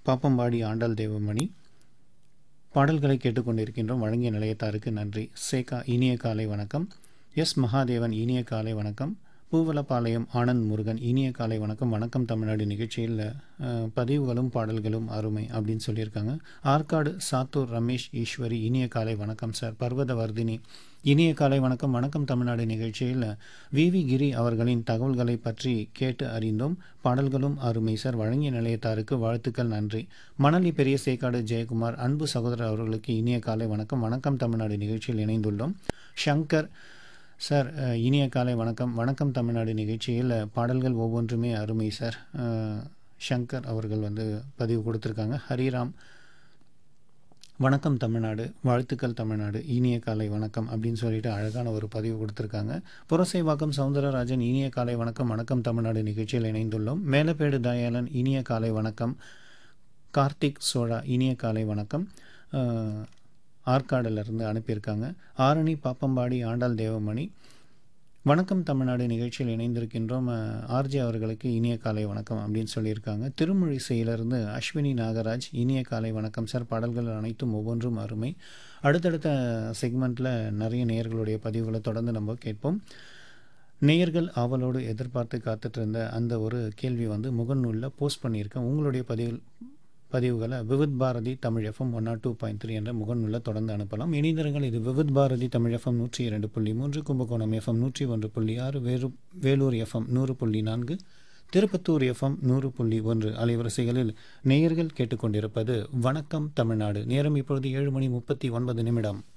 பாப்பம்பாடி ஆண்டாள் தேவமணி பாடல்களை கேட்டுக்கொண்டிருக்கின்றோம் வழங்கிய நிலையத்தாருக்கு நன்றி சேகா இனிய காலை வணக்கம் எஸ் மகாதேவன் இனிய காலை வணக்கம் பூவலப்பாளையம் ஆனந்த் முருகன் இனிய காலை வணக்கம் வணக்கம் தமிழ்நாடு நிகழ்ச்சியில் அஹ், பதிவுகளும் பாடல்களும் அருமை அப்படின்னு சொல்லியிருக்காங்க ஆற்காடு சாத்தூர் ரமேஷ் ஈஸ்வரி இனிய காலை வணக்கம் சார் பர்வதவர்தினி இனிய காலை வணக்கம் வணக்கம் தமிழ்நாடு நிகழ்ச்சியில் விவி கிரி அவர்களின் தகவல்களை பற்றி கேட்டு அறிந்தோம் பாடல்களும் அருமை சார் வழங்கிய நிலையத்தாருக்கு வாழ்த்துக்கள் நன்றி மணலி பெரிய சேக்காடு ஜெயக்குமார் அன்பு சகோதரர் அவர்களுக்கு இனிய காலை வணக்கம் வணக்கம் தமிழ்நாடு நிகழ்ச்சியில் இணைந்துள்ளோம் ஷங்கர் சார் அஹ், இனிய காலை வணக்கம் வணக்கம் தமிழ்நாடு நிகழ்ச்சியில் பாடல்கள் ஒவ்வொன்றுமே அருமை சார் அஹ், ஷங்கர் அவர்கள் வந்து பதிவு கொடுத்துருக்காங்க ஹரிராம் வணக்கம் தமிழ்நாடு வாழ்த்துக்கள் தமிழ்நாடு இனிய காலை வணக்கம் அப்படின்னு சொல்லிட்டு அழகான ஒரு பதிவு கொடுத்துருக்காங்க புரசைவாக்கம் சவுந்தரராஜன் இனிய காலை வணக்கம் வணக்கம் தமிழ்நாடு நிகழ்ச்சியில் இணைந்துள்ளோம் மேலப்பேடு தயாளன் இனிய காலை வணக்கம் கார்த்திக் சோழா இனிய காலை வணக்கம் அஹ், ஆற்காடுலேருந்து அனுப்பியிருக்காங்க ஆரணி பாப்பம்பாடி ஆண்டாள் தேவமணி வணக்கம் தமிழ்நாடு நிகழ்ச்சியில் இணைந்திருக்கின்றோம் அஹ், ஆர்ஜே அவர்களுக்கு இனிய காலை வணக்கம் அப்படின்னு சொல்லியிருக்காங்க திருமொழிசையிலிருந்து அஸ்வினி நாகராஜ் இனிய காலை வணக்கம் சார் பாடல்கள் அனைத்தும் ஒவ்வொன்றும் அருமை அடுத்தடுத்த செக்மெண்ட்டில் நிறைய நேயர்களுடைய பதிவுகளை தொடர்ந்து நம்ம கேட்போம் நேயர்கள் ஆவலோடு எதிர்பார்த்து காத்துட்டு இருந்த அந்த ஒரு கேள்வி வந்து முகநூலில் போஸ்ட் பண்ணியிருக்கேன் உங்களுடைய பதிவு பதிவுகளை Vividh Bharati Tamil FM one nought two point three என்ற முகநூலில் தொடர்ந்து அனுப்பலாம் இணைந்திருங்கள் இது விவித் பாரதி தமிழ் எஃப்எம் நூற்றி இரண்டு புள்ளி மூன்று கும்பகோணம் எஃப்எம் நூற்றி ஒன்று புள்ளி ஆறு வேறு வேலூர் எஃப்எம் நூறு புள்ளி நான்கு திருப்பத்தூர் எஃப்எம் நூறு புள்ளி ஒன்று அலைவரிசைகளில் நேயர்கள் கேட்டுக்கொண்டிருப்பது வணக்கம் தமிழ்நாடு நேரம் இப்பொழுது ஏழு மணி முப்பத்தி ஒன்பது நிமிடம்